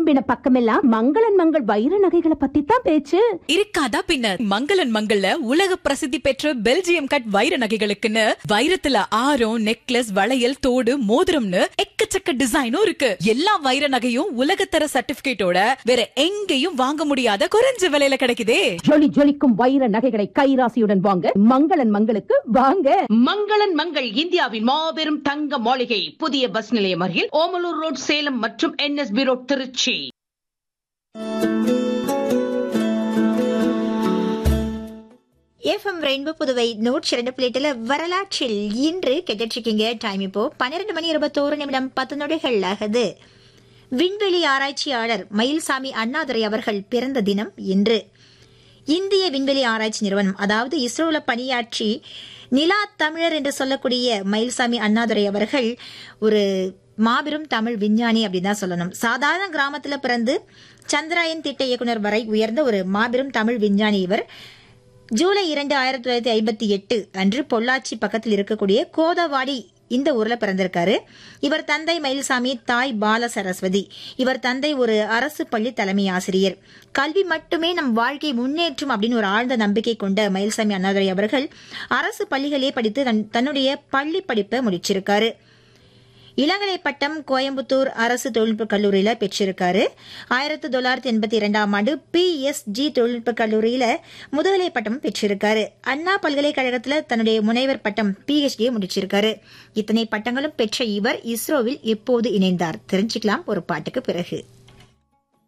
திரும்பின பக்கமெல்லாம் மங்களன் மங்கள் வைர நகைகளை பத்தி தான் பேச்சு இருக்காதா பின்ன மங்களன் மங்கள்ல உலக பிரசித்தி பெற்ற பெல்ஜியம் கட் வைர நகைகளுக்குன்னு வைரத்துல ஆரம் நெக்லஸ் வளையல் தோடு மோதிரம்னு எக்கச்சக்க டிசைனும் இருக்கு எல்லா வைர நகையும் உலகத்தர சர்டிபிகேட்டோட வேற எங்கேயும் வாங்க முடியாத குறைஞ்ச விலையில கிடைக்குதே ஜொலி ஜொலிக்கும் வைர நகைகளை கைராசியுடன் வாங்க மங்களன் மங்களுக்கு வாங்க மங்களன் மங்கள் இந்தியாவின் மாபெரும் தங்க மாளிகை புதிய பஸ் நிலையம் அருகில் ஓமலூர் ரோட் சேலம் மற்றும் N S B road Tiruchi F M rainbow Puduvai நூற்றி இரண்டு பிளேட்டில் வரலாற்றில் இன்று கேட்டுருக்கீங்க டைம் இப்போ பன்னிரண்டு மணி இருபத்தோரு நிமிடம் பத்து நொடிகள் ஆகுது விண்வெளி ஆராய்ச்சியாளர் மயில்சாமி அண்ணாதுரை அவர்கள் பிறந்த தினம் இன்று இந்திய விண்வெளி ஆராய்ச்சி நிறுவனம் அதாவது இஸ்ரோல பணியாற்றி நிலா தமிழர் என்று சொல்லக்கூடிய மயில்சாமி அண்ணாதுரை அவர்கள் ஒரு மாபெரும் தமிழ் விஞ்ஞானி அப்படின்னு தான் சொல்லணும் சாதாரண கிராமத்துல பிறந்து சந்திராயன் திட்ட இயக்குனர் வரை உயர்ந்த ஒரு மாபெரும் தமிழ் விஞ்ஞானி இவர் ஜூலை இரண்டு ஆயிரத்தி தொள்ளாயிரத்தி ஐம்பத்தி எட்டு அன்று பொள்ளாச்சி பக்கத்தில் இருக்கக்கூடிய கோதவாடி இந்த ஊர்ல பிறந்திருக்காரு இவர் தந்தை மயில்சாமி தாய் பால சரஸ்வதி இவர் தந்தை ஒரு அரசு பள்ளி தலைமை ஆசிரியர் கல்வி மட்டுமே நம் வாழ்க்கை முன்னேற்றும் அப்படின்னு ஒரு ஆழ்ந்த நம்பிக்கை கொண்ட மயில்சாமி அண்ணாதுரை அவர்கள் அரசு பள்ளிகளே படித்து தன்- தன்னுடைய பள்ளி படிப்பை முடிச்சிருக்காரு இளங்கலை பட்டம் கோயம்புத்தூர் அரசு தொழில்நுட்ப கல்லூரியில பெற்றிருக்காரு ஆயிரத்தி தொள்ளாயிரத்தி எண்பத்தி இரண்டாம் ஆண்டு பிஎஸ்ஜி தொழில்நுட்ப கல்லூரியில முதுகலை பட்டம் பெற்றிருக்காரு அண்ணா பல்கலைக்கழகத்துல தன்னுடைய முனைவர் பட்டம் பிஹெச்டியை முடிச்சிருக்காரு இத்தனை பட்டங்களும் பெற்ற இவர் இஸ்ரோவில் எப்போது இணைந்தார் தெரிஞ்சுக்கலாம் ஒரு பாட்டுக்கு பிறகு